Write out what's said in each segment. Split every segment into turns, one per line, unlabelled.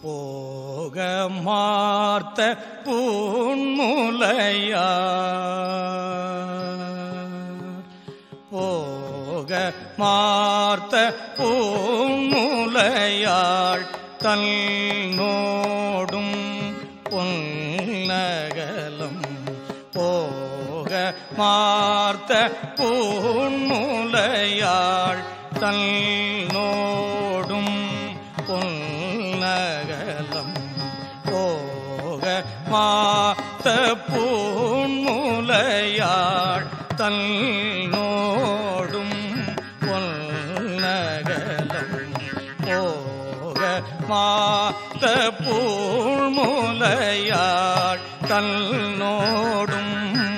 போக மார்த்த பூன்முலையா போக மார்த்த பூன்முலையாள் தல் நோடும் பொன்னகலம் போக மார்த்த பூன்முலையாள் தல் நோடும் பொன்னகலம் போக மாத்த பூன்முலையாள் தல் நோடும் பொன்னகலம் போக மாத்த பூழ்முலையாள் தல் நோடும்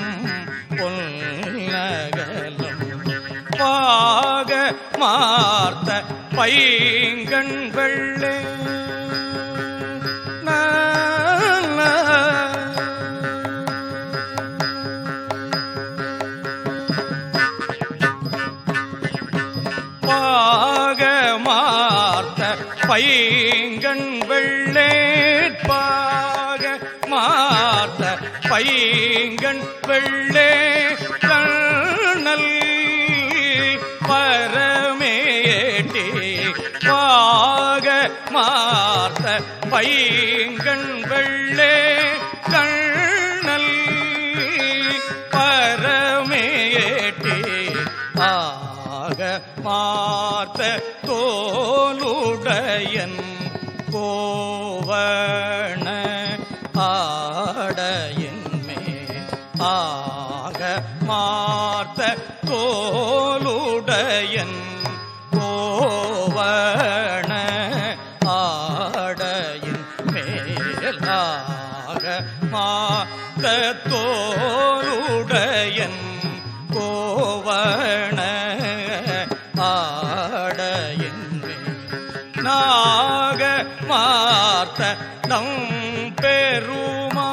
பொன்னகலம் பாக மார்த்த பைங்கண் வெள்ளே பாக மார்த்த பைங்கண் வெள்ளே பாக மார்த்த பைங்கண் வெள்ளே கண்ணல் பரமேட்டி பாக மார்த்த பைங்கண் வெள்ளே கண்ணல் பரமேட்டி ஆக பார்த்த தோலுடையன் கோவண ஆடையின் மேல் ஆக மார்த்த தோலுடையன் கோவண ஆடையின் மேலாக மாத்த தோலுடையன் கோவண ஆடையின் மேல் நாக மார்த்த நம் பெருமா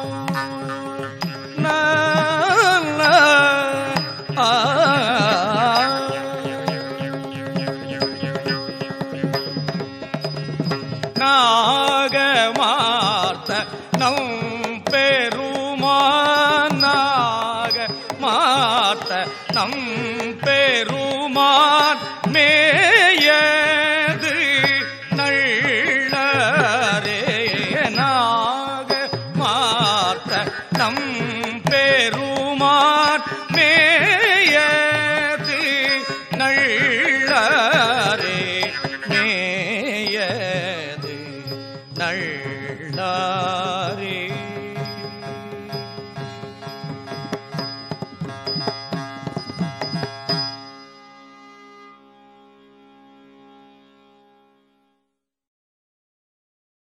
நாக மார்த்த நம் பெருமான் நாக மார்த்த நம் பெருமான் மேயது நள்ளரே நாக மார்த்த நம் பெருமான் மேயது நள்ளரே மேயது நள்ளாரே